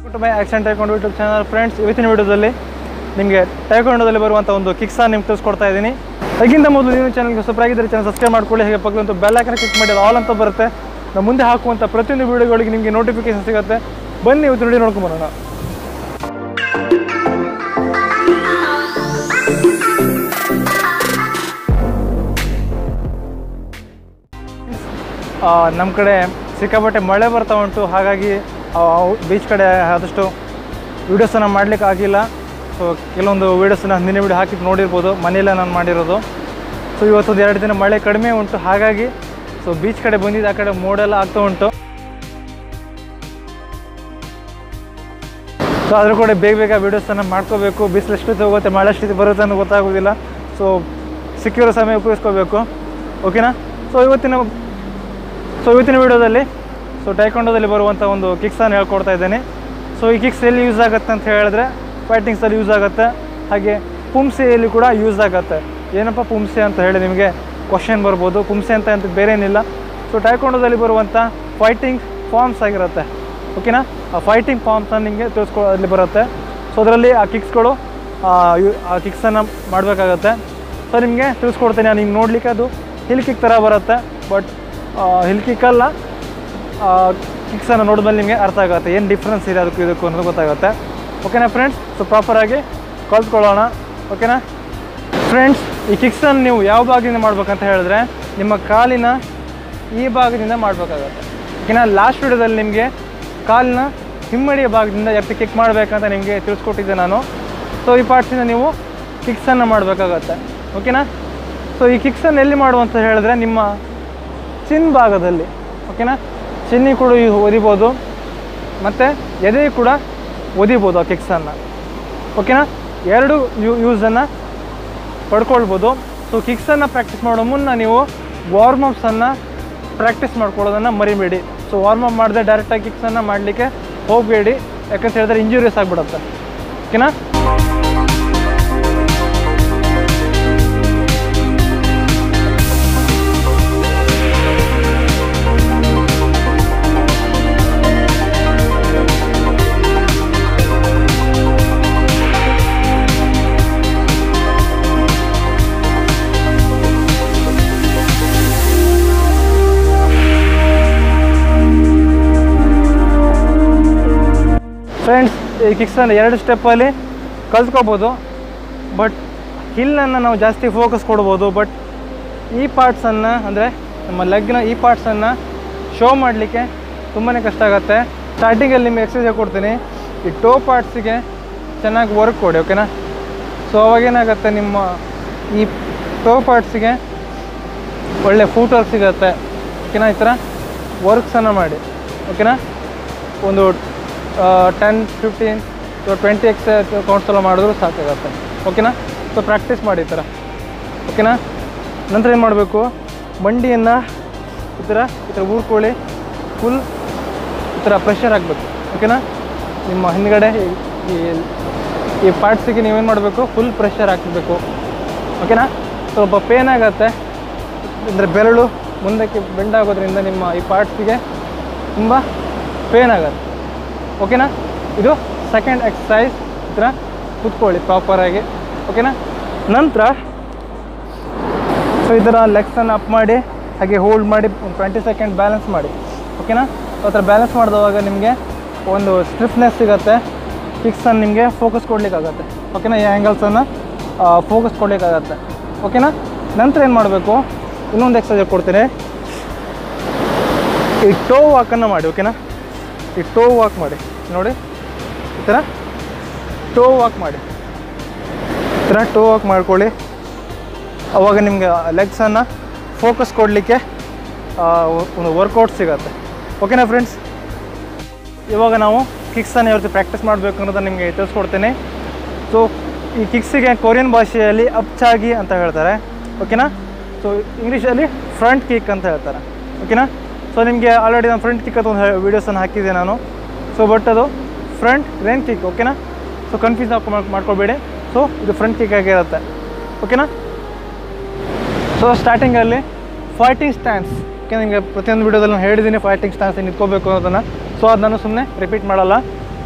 ಕುಟುಂಬ ಆ್ಯಕ್ಷನ್ ಟೈಕೊಂಡು YouTube channel friends ಇವತ್ತಿನ ವಿಡಿಯೋದಲ್ಲಿ ನಿಮಗೆ ಟೈಕೊಂಡೋದಲ್ಲಿ ಬರುವಂಥ ಒಂದು ಕಿಕ್ಸಾ ನಿಮ್ಗೆ ತಿಳಿಸ್ಕೊಡ್ತಾ ಇದ್ದೀನಿ ಅದಕ್ಕಿಂತ ಮೊದಲು ನೀವು ಚಾನಲ್ಗೆ ಸಬ್ಸ್ಕ್ರೈಬ್ ಚಾನಲ್ ಸಬ್ಸ್ಕ್ರೈಬ್ ಮಾಡ್ಕೊಳ್ಳಿ ಹಾಗೆ ಪಕ್ಕದಂತ ಬೆಲ್ ಐಕನ್ ಕ್ಲಿಕ್ ಮಾಡಿ ಆಲ್ ಅಂತ ಬರುತ್ತೆ ನಾವು ಮುಂದೆ ಹಾಕುವಂಥ ಪ್ರತಿಯೊಂದು ವಿಡಿಯೋಗಳಿಗೆ ನಿಮಗೆ ನೋಟಿಫಿಕೇಶನ್ ಸಿಗುತ್ತೆ ಬನ್ನಿ ಇವತ್ತು ನೋಡಿ ನೋಡ್ಕೊಂಬರೋಣ ನಮ್ಮ ಕಡೆ ಸಿಕ್ಕಾಪಟ್ಟೆ ಮಳೆ ಬರ್ತಾ ಉಂಟು ಹಾಗಾಗಿ ಬೀಚ್ ಕಡೆ ಆದಷ್ಟು ವೀಡಿಯೋಸನ್ನು ಮಾಡಲಿಕ್ಕೆ ಆಗಿಲ್ಲ ಸೊ ಕೆಲವೊಂದು ವೀಡಿಯೋಸನ್ನ ಹಿಂದಿನ ವೀಡಿಯೋ ಹಾಕಿ ನೋಡಿರ್ಬೋದು ಮನೆಯಲ್ಲೇ ನಾನು ಮಾಡಿರೋದು ಸೊ ಇವತ್ತೊಂದು ಎರಡು ದಿನ ಮಳೆ ಕಡಿಮೆ ಉಂಟು ಹಾಗಾಗಿ ಸೊ ಬೀಚ್ ಕಡೆ ಬಂದಿದ್ದು ಆ ಕಡೆ ಮೋಡೆಲ್ಲ ಆಗ್ತಾ ಉಂಟು ಸೊ ಅದ್ರ ಕೂಡ ಬೇಗ ಬೇಗ ವೀಡಿಯೋಸನ್ನು ಮಾಡ್ಕೋಬೇಕು ಬಿಸಿಲು ಎಷ್ಟೊತ್ತು ಹೋಗುತ್ತೆ ಮಳೆ ಎಷ್ಟೊತ್ತು ಬರುತ್ತೆ ಅನ್ನೋ ಗೊತ್ತಾಗೋದಿಲ್ಲ ಸೊ ಸಿಕ್ಕಿರೋ ಸಮಯ ಉಪಯೋಗಿಸ್ಕೋಬೇಕು ಓಕೆನಾ ಸೊ ಇವತ್ತಿನ ಸೊ ಇವತ್ತಿನ ವಿಡಿಯೋದಲ್ಲಿ ಸೊ ಟೈಕೊಂಡೋದಲ್ಲಿ ಬರುವಂಥ ಒಂದು ಕಿಕ್ಸನ್ನು ಹೇಳ್ಕೊಡ್ತಾ ಇದ್ದೇನೆ ಸೊ ಈ ಕಿಕ್ಸ್ ಎಲ್ಲಿ ಯೂಸ್ ಆಗುತ್ತೆ ಅಂತ ಹೇಳಿದ್ರೆ ಫೈಟಿಂಗ್ಸಲ್ಲಿ ಯೂಸ್ ಆಗುತ್ತೆ ಹಾಗೆ ಪುಂಸೆಯಲ್ಲಿ ಕೂಡ ಯೂಸ್ ಆಗುತ್ತೆ ಏನಪ್ಪ ಪುಂಸೆ ಅಂತ ಹೇಳಿ ನಿಮಗೆ ಕ್ವಶನ್ ಬರ್ಬೋದು ಪುಂಸೆ ಅಂತ ಅಂತ ಬೇರೆ ಏನಿಲ್ಲ ಸೊ ಟೈಕೊಂಡೋದಲ್ಲಿ ಬರುವಂಥ ಫೈಟಿಂಗ್ ಫಾರ್ಮ್ಸ್ ಆಗಿರುತ್ತೆ ಓಕೆನಾ ಆ ಫೈಟಿಂಗ್ ಫಾರ್ಮ್ಸನ್ನು ನಿಮಗೆ ತಿಳಿಸ್ಕೊ ಅಲ್ಲಿ ಬರುತ್ತೆ ಸೊ ಅದರಲ್ಲಿ ಆ ಕಿಕ್ಸ್ಗಳು ಆ ಕಿಕ್ಸನ್ನು ಮಾಡಬೇಕಾಗತ್ತೆ ಸೊ ನಿಮಗೆ ತಿಳಿಸ್ಕೊಡ್ತೀನಿ ನಾನು ನಿಮ್ಗೆ ನೋಡಲಿಕ್ಕೆ ಅದು ಹಿಲ್ ಕಿಕ್ ಥರ ಬರುತ್ತೆ ಬಟ್ ಹಿಲ್ ಕಿಕ್ಕಲ್ಲ ಕಿಕ್ಸನ್ನು ನೋಡಿದ್ಮೇಲೆ ನಿಮಗೆ ಅರ್ಥ ಆಗುತ್ತೆ ಏನು ಡಿಫ್ರೆನ್ಸ್ ಇದೆ ಅದಕ್ಕೂ ಇದಕ್ಕೂ ಅನ್ನೋದು ಗೊತ್ತಾಗುತ್ತೆ ಓಕೆನಾ ಫ್ರೆಂಡ್ಸ್ ಸೊ ಪ್ರಾಪರಾಗಿ ಕಲ್ತ್ಕೊಳ್ಳೋಣ ಓಕೆನಾ ಫ್ರೆಂಡ್ಸ್ ಈ ಕಿಕ್ಸನ್ನು ನೀವು ಯಾವ ಭಾಗದಿಂದ ಮಾಡ್ಬೇಕಂತ ಹೇಳಿದ್ರೆ ನಿಮ್ಮ ಕಾಲಿನ ಈ ಭಾಗದಿಂದ ಮಾಡಬೇಕಾಗತ್ತೆ ಓಕೆನಾ ಲಾಸ್ಟ್ ವಿಡಿಯೋದಲ್ಲಿ ನಿಮಗೆ ಕಾಲಿನ ಹಿಮ್ಮಡಿಯ ಭಾಗದಿಂದ ಎಪ್ಪಿ ಕಿಕ್ ಮಾಡಬೇಕಂತ ನಿಮಗೆ ತಿಳಿಸ್ಕೊಟ್ಟಿದ್ದೆ ನಾನು ಸೊ ಈ ಪಾರ್ಟ್ಸಿಂದ ನೀವು ಕಿಕ್ಸನ್ನು ಮಾಡಬೇಕಾಗತ್ತೆ ಓಕೆನಾ ಸೊ ಈ ಕಿಕ್ಸನ್ನು ಎಲ್ಲಿ ಮಾಡುವಂತ ಹೇಳಿದ್ರೆ ನಿಮ್ಮ ಚಿನ್ ಭಾಗದಲ್ಲಿ ಓಕೆನಾ ಚಿನ್ನಿ ಕೂಡ ಯು- ಒದಿಬೋದು ಮತ್ತು ಎದೆ ಕೂಡ ಒದಿಬೋದು ಆ ಕಿಕ್ಸನ್ನು ಓಕೆನಾ ಎರಡು ಯೂ ಯೂಸನ್ನು ಪಡ್ಕೊಳ್ಬೋದು ಸೊ ಕಿಕ್ಸನ್ನು ಪ್ರಾಕ್ಟೀಸ್ ಮಾಡೋ ಮುನ್ನ ನೀವು ವಾರ್ಮಪ್ಸನ್ನು ಪ್ರಾಕ್ಟೀಸ್ ಮಾಡ್ಕೊಳ್ಳೋದನ್ನು ಮರಿಬೇಡಿ ಸೊ ವಾರ್ಮಪ್ ಮಾಡದೆ ಡೈರೆಕ್ಟಾಗಿ ಕಿಕ್ಸನ್ನು ಮಾಡಲಿಕ್ಕೆ ಹೋಗಬೇಡಿ ಯಾಕಂತ ಹೇಳಿದ್ರೆ ಇಂಜುರಿಯಸ್ ಆಗಿಬಿಡುತ್ತೆ ಓಕೆನಾ ಫ್ರೆಂಡ್ಸ್ ಈ ಕಿಕ್ಸನ್ನು ಎರಡು ಸ್ಟೆಪ್ಪಲ್ಲಿ ಕಲ್ತ್ಕೋಬೋದು ಬಟ್ ಹಿಲ್ಲನ್ನು ನಾವು ಜಾಸ್ತಿ ಫೋಕಸ್ ಕೊಡ್ಬೋದು ಬಟ್ ಈ ಪಾರ್ಟ್ಸನ್ನು ಅಂದರೆ ನಮ್ಮ ಲೆಗ್ನ ಈ ಪಾರ್ಟ್ಸನ್ನು ಶೋ ಮಾಡಲಿಕ್ಕೆ ತುಂಬಾ ಕಷ್ಟ ಆಗುತ್ತೆ ಸ್ಟಾರ್ಟಿಂಗಲ್ಲಿ ನಿಮಗೆ ಎಕ್ಸಸೈಸ್ ಕೊಡ್ತೀನಿ ಈ ಟೋ ಪಾರ್ಟ್ಸಿಗೆ ಚೆನ್ನಾಗಿ ವರ್ಕ್ ಕೊಡಿ ಓಕೆನಾ ಸೊ ಅವಾಗೇನಾಗುತ್ತೆ ನಿಮ್ಮ ಈ ಟೋ ಪಾರ್ಟ್ಸಿಗೆ ಒಳ್ಳೆ ಫೂಟ್ ವರ್ಕ್ ಸಿಗುತ್ತೆ ಓಕೆನಾ ಈ ಥರ ವರ್ಕ್ಸನ್ನು ಮಾಡಿ ಓಕೆನಾ ಒಂದು ten fifteen twenty x counts ಎಲ್ಲ ಮಾಡಿದ್ರು ಸಾಕಾಗತ್ತೆ ಓಕೆನಾ ಸೊ ಪ್ರಾಕ್ಟೀಸ್ ಮಾಡಿ ಈ ಥರ ಓಕೆನಾ ನಂತರ ಏನು ಮಾಡಬೇಕು ಮಂಡಿಯನ್ನು ಈ ಥರ ಈ ಥರ ಊರ್ಕೊಳ್ಳಿ ಫುಲ್ ಈ ಥರ ಪ್ರೆಷರ್ ಆಗಬೇಕು ಓಕೆನಾ ನಿಮ್ಮ ಹಿಂದ್ಗಡೆ ಈ- ಈ ಈ ಪಾರ್ಟ್ಸಿಗೆ ನೀವೇನು ಮಾಡಬೇಕು ಫುಲ್ ಪ್ರೆಷರ್ ಹಾಕಬೇಕು ಓಕೆನಾ ಸ್ವಲ್ಪ ಪೇನ್ ಆಗುತ್ತೆ ಅಂದರೆ ಬೆರಳು ಮುಂದಕ್ಕೆ ಬೆಂಡ್ ಆಗೋದ್ರಿಂದ ನಿಮ್ಮ ಈ ಪಾರ್ಟ್ಸಿಗೆ ತುಂಬ ಪೇನ್ ಆಗುತ್ತೆ ಓಕೆನಾ ಇದು ಸೆಕೆಂಡ್ ಎಕ್ಸಸೈಸ್ ಈ ಥರ ಕೂತ್ಕೊಳ್ಳಿ ಪ್ರಾಪರಾಗಿ ಓಕೆನಾ ನಂತರ ಸೊ ಈ ಥರ ಲೆಗ್ಸನ್ನು ಅಪ್ ಮಾಡಿ ಹಾಗೆ ಹೋಲ್ಡ್ ಮಾಡಿ ಒಂದು ಟ್ವೆಂಟಿ ಸೆಕೆಂಡ್ ಬ್ಯಾಲೆನ್ಸ್ ಮಾಡಿ ಓಕೆನಾ ಸೊ ಆ ಥರ ಬ್ಯಾಲೆನ್ಸ್ ಮಾಡಿದವಾಗ ನಿಮಗೆ ಒಂದು ಸ್ಟ್ರಿಫ್ನೆಸ್ ಸಿಗುತ್ತೆ ಕಿಕ್ಸನ್ನು ನಿಮಗೆ ಫೋಕಸ್ ಕೊಡಲಿಕ್ಕಾಗತ್ತೆ ಓಕೆನಾ ಈ ಆ್ಯಂಗಲ್ಸನ್ನು ಫೋಕಸ್ ಕೊಡಲಿಕ್ಕಾಗತ್ತೆ ಓಕೆನಾ ನಂತರ ಏನು ಮಾಡಬೇಕು ಇನ್ನೊಂದು ಎಕ್ಸಸೈಸ್ ಕೊಡ್ತೀನಿ ಈ ಟೋ ವಾಕನ್ನು ಮಾಡಿ ಓಕೆನಾ ಈ ಟೋ ವಾಕ್ ಮಾಡಿ ನೋಡಿ ಈ ಥರ ಟೋ ವಾಕ್ ಮಾಡಿ ಈ ಥರ ಟೋ ವಾಕ್ ಮಾಡ್ಕೊಳ್ಳಿ ಅವಾಗ ನಿಮಗೆ ಲೆಗ್ಸನ್ನು ಫೋಕಸ್ ಕೊಡಲಿಕ್ಕೆ ಒಂದು ವರ್ಕೌಟ್ ಸಿಗುತ್ತೆ ಓಕೆನಾ ಫ್ರೆಂಡ್ಸ್ ಇವಾಗ ನಾವು ಕಿಕ್ಸನ್ನು ಯಾವ ರೀತಿ ಪ್ರಾಕ್ಟೀಸ್ ಮಾಡಬೇಕು ಅನ್ನೋದನ್ನು ನಿಮಗೆ ತಿಳಿಸ್ಕೊಡ್ತೇನೆ ಸೊ ಈ ಕಿಕ್ಸಿಗೆ ಕೊರಿಯನ್ ಭಾಷೆಯಲ್ಲಿ ಅಪ್ಚಾಗಿ ಅಂತ ಹೇಳ್ತಾರೆ ಓಕೆನಾ ಸೊ ಇಂಗ್ಲೀಷಲ್ಲಿ ಫ್ರಂಟ್ ಕಿಕ್ ಅಂತ ಹೇಳ್ತಾರೆ ಓಕೆನಾ ಸೊ ನಿಮಗೆ ಆಲ್ರೆಡಿ ನಾನು ಫ್ರಂಟ್ ಕಿಕ್ ಅಂತ ಒಂದು ವೀಡಿಯೋಸನ್ನು ಹಾಕಿದ್ದೆ ನಾನು ಸೊ ಬಟ್ ಅದು ಫ್ರಂಟ್ ರೇನ್ ಕಿಕ್ ಓಕೆನಾ ಸೊ ಕನ್ಫ್ಯೂಸ್ ಮಾಡ್ಕೊಬೇಡಿ ಸೊ ಇದು ಫ್ರಂಟ್ ಕಿಕ್ ಆಗಿರುತ್ತೆ ಓಕೆನಾ ಸೊ ಸ್ಟಾರ್ಟಿಂಗಲ್ಲಿ ಫೈಟಿಂಗ್ ಸ್ಟ್ಯಾನ್ಸ್ ಯಾಕೆ ನಿಮಗೆ ಪ್ರತಿಯೊಂದು ವೀಡಿಯೋದಲ್ಲಿ ನಾನು ಹೇಳಿದ್ದೀನಿ ಫೈಟಿಂಗ್ ಸ್ಟ್ಯಾನ್ಸ್ ನಿಂತ್ಕೋಬೇಕು ಅನ್ನೋದನ್ನು ಸೊ ಅದು ನಾನು ಸುಮ್ಮನೆ ರಿಪೀಟ್ ಮಾಡಲ್ಲ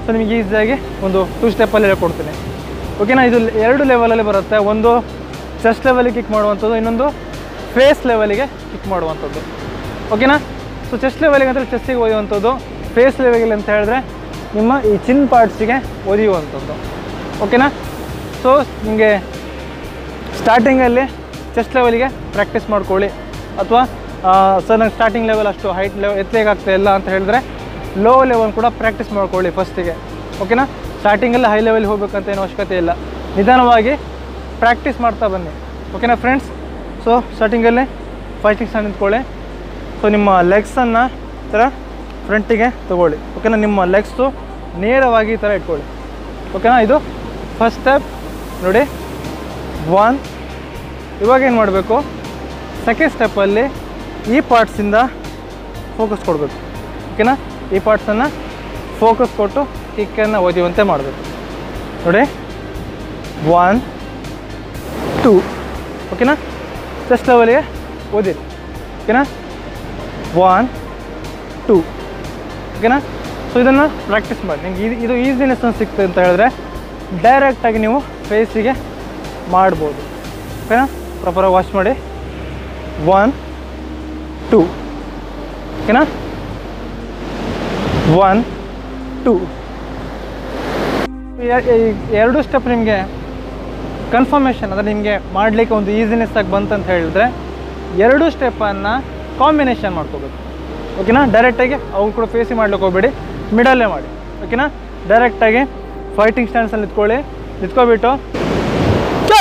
ಸೊ ನಿಮಗೆ ಈಸಿಯಾಗಿ ಒಂದು ಟೂ ಸ್ಟೆಪ್ಪಲ್ಲಿ ಹೇಳ್ಕೊಡ್ತೀನಿ ಓಕೆನಾ ಇದು ಎರಡು ಲೆವೆಲಲ್ಲಿ ಬರುತ್ತೆ ಒಂದು ಚೆಸ್ಟ್ ಲೆವೆಲಿಗೆ ಕಿಕ್ ಮಾಡುವಂಥದ್ದು ಇನ್ನೊಂದು ಫೇಸ್ ಲೆವೆಲಿಗೆ ಕಿಕ್ ಮಾಡುವಂಥದ್ದು ಓಕೆನಾ ಸೊ ಚೆಸ್ಟ್ ಲೆವೆಲಿಗೆ ಅಂದರೆ ಚೆಸ್ಟಿಗೆ ಒಯ್ಯುವಂಥದ್ದು ಫೇಸ್ ಲೆವೆಲಿಗೆ ಅಂತ ಹೇಳಿದ್ರೆ ನಿಮ್ಮ ಈ ಚಿನ್ ಪಾರ್ಟ್ಸಿಗೆ ಒದಿಯುವಂಥದ್ದು ಓಕೆನಾ ಸೊ ನಿಮಗೆ ಸ್ಟಾರ್ಟಿಂಗಲ್ಲಿ ಚೆಸ್ಟ್ ಲೆವೆಲಿಗೆ ಪ್ರಾಕ್ಟೀಸ್ ಮಾಡ್ಕೊಳ್ಳಿ ಅಥವಾ ಸರ್ ನಂಗೆ ಸ್ಟಾರ್ಟಿಂಗ್ ಲೆವೆಲ್ ಅಷ್ಟು ಹೈಟ್ ಲೆವೆಲ್ ಎತ್ತಲಿಕ್ಕೆ ಆಗ್ತಾ ಇಲ್ಲ ಅಂತ ಹೇಳಿದ್ರೆ ಲೋ ಲೆವೆಲ್ ಕೂಡ ಪ್ರಾಕ್ಟೀಸ್ ಮಾಡ್ಕೊಳ್ಳಿ ಫಸ್ಟಿಗೆ ಓಕೆನಾ ಸ್ಟಾರ್ಟಿಂಗಲ್ಲಿ ಹೈ ಲೆವೆಲ್ ಹೋಗ್ಬೇಕಂತ ಏನು ಅವಶ್ಯಕತೆ ಇಲ್ಲ ನಿಧಾನವಾಗಿ ಪ್ರಾಕ್ಟೀಸ್ ಮಾಡ್ತಾ ಬನ್ನಿ ಓಕೆನಾ ಫ್ರೆಂಡ್ಸ್ ಸೊ ಸ್ಟಾರ್ಟಿಂಗಲ್ಲಿ ಫೈಟಿಂಗ್ ಸ್ಟ್ಯಾಂಡ್ ನಿಂತ್ಕೊಳ್ಳಿ ಸೊ ನಿಮ್ಮ ಲೆಗ್ಸನ್ನು ಈ ಥರ ಫ್ರಂಟಿಗೆ ತೊಗೊಳ್ಳಿ ಓಕೆನಾ ನಿಮ್ಮ ಲೆಗ್ಸು ನೇರವಾಗಿ ಈ ಥರ ಇಟ್ಕೊಳ್ಳಿ ಓಕೆನಾ ಇದು ಫಸ್ಟ್ ಸ್ಟೆಪ್ ನೋಡಿ ಒನ್ ಇವಾಗ ಏನು ಮಾಡಬೇಕು ಸೆಕೆಂಡ್ ಸ್ಟೆಪ್ಪಲ್ಲಿ ಈ ಪಾರ್ಟ್ಸಿಂದ ಫೋಕಸ್ ಕೊಡಬೇಕು ಓಕೆನಾ ಈ ಪಾರ್ಟ್ಸನ್ನು ಫೋಕಸ್ ಕೊಟ್ಟು ಕಿಕ್ಕನ್ನು ಓದಿಯುವಂತೆ ಮಾಡಬೇಕು ನೋಡಿ ಒನ್ ಟೂ ಓಕೆನಾ ಚೆಸ್ಟ್ ಲೆವೆಲ್ಗೆ ಓದಿರಿ ಓಕೆನಾ ಒನ್ ಟೂ ಓಕೆನಾ ಸೊ ಇದನ್ನು ಪ್ರಾಕ್ಟೀಸ್ ಮಾಡಿ ನಿಮ್ಗೆ ಇದು ಇದು ಈಸಿನೆಸ್ ಅಂತ ಸಿಗ್ತದೆ ಅಂತ ಹೇಳಿದ್ರೆ ಡೈರೆಕ್ಟಾಗಿ ನೀವು ಫೇಸಿಗೆ ಮಾಡ್ಬೋದು ಓಕೆನಾ ಪ್ರಾಪರಾಗಿ ವಾಶ್ ಮಾಡಿ ಒನ್ ಟೂ ಓಕೆನಾ ಒನ್ ಟೂ ಎರಡು ಸ್ಟೆಪ್ ನಿಮಗೆ ಕನ್ಫರ್ಮೇಷನ್ ಅಂದರೆ ನಿಮಗೆ ಮಾಡಲಿಕ್ಕೆ ಒಂದು ಈಸಿನೆಸ್ ಆಗಿ ಬಂತಂತ ಹೇಳಿದ್ರೆ ಎರಡು ಸ್ಟೆಪ್ಪನ್ನು ಕಾಂಬಿನೇಷನ್ ಮಾಡ್ಕೋಬೇಕು ಓಕೆನಾ ಡೈರೆಕ್ಟಾಗಿ ಅವ್ನು ಕೂಡ ಫೇಸಿ ಮಾಡ್ಲಿಕ್ಕೆ ಹೋಗ್ಬೇಡಿ ಮಿಡಲ್ಲೇ ಮಾಡಿ ಓಕೆನಾ ಡೈರೆಕ್ಟಾಗಿ ಫೈಟಿಂಗ್ ಸ್ಟ್ಯಾಂಡ್ಸಲ್ಲಿ ನಿಂತ್ಕೊಳ್ಳಿ ನಿಂತ್ಕೊಬಿಟ್ಟು ಚೋ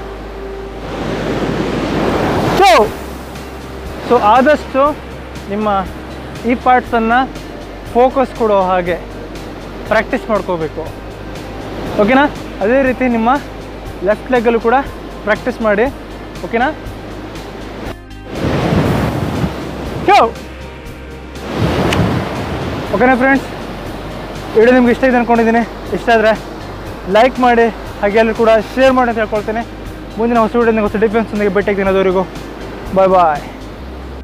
ಚೋ ಸೊ ಆದಷ್ಟು ನಿಮ್ಮ ಈ ಪಾರ್ಟ್ಸನ್ನು ಫೋಕಸ್ ಕೊಡೋ ಹಾಗೆ ಪ್ರಾಕ್ಟೀಸ್ ಮಾಡ್ಕೋಬೇಕು ಓಕೆನಾ ಅದೇ ರೀತಿ ನಿಮ್ಮ ಲೆಫ್ಟ್ ಲೆಗ್ಗಲ್ಲೂ ಕೂಡ ಪ್ರಾಕ್ಟೀಸ್ ಮಾಡಿ ಓಕೆನಾ ಕ್ಯೋ ಓಕೆನಾ ಫ್ರೆಂಡ್ಸ್ ವಿಡಿಯೋ ನಿಮ್ಗೆ ಇಷ್ಟ ಇದೆ ಅಂದ್ಕೊಂಡಿದ್ದೀನಿ ಇಷ್ಟ ಆದರೆ ಲೈಕ್ ಮಾಡಿ ಹಾಗೆ ಎಲ್ಲರೂ ಕೂಡ ಶೇರ್ ಮಾಡಿ ಅಂತ ಹೇಳ್ಕೊಳ್ತೀನಿ ಮುಂದಿನ ಹೊಸ ವಿಡಿಯೋ ಹೊಸ ಡಿಫೆನ್ಸ್ ಭೇಟಿ ಆಗ್ತೀನಿ ಅದುವರೆಗೂ ಬಾಯ್ ಬಾಯ್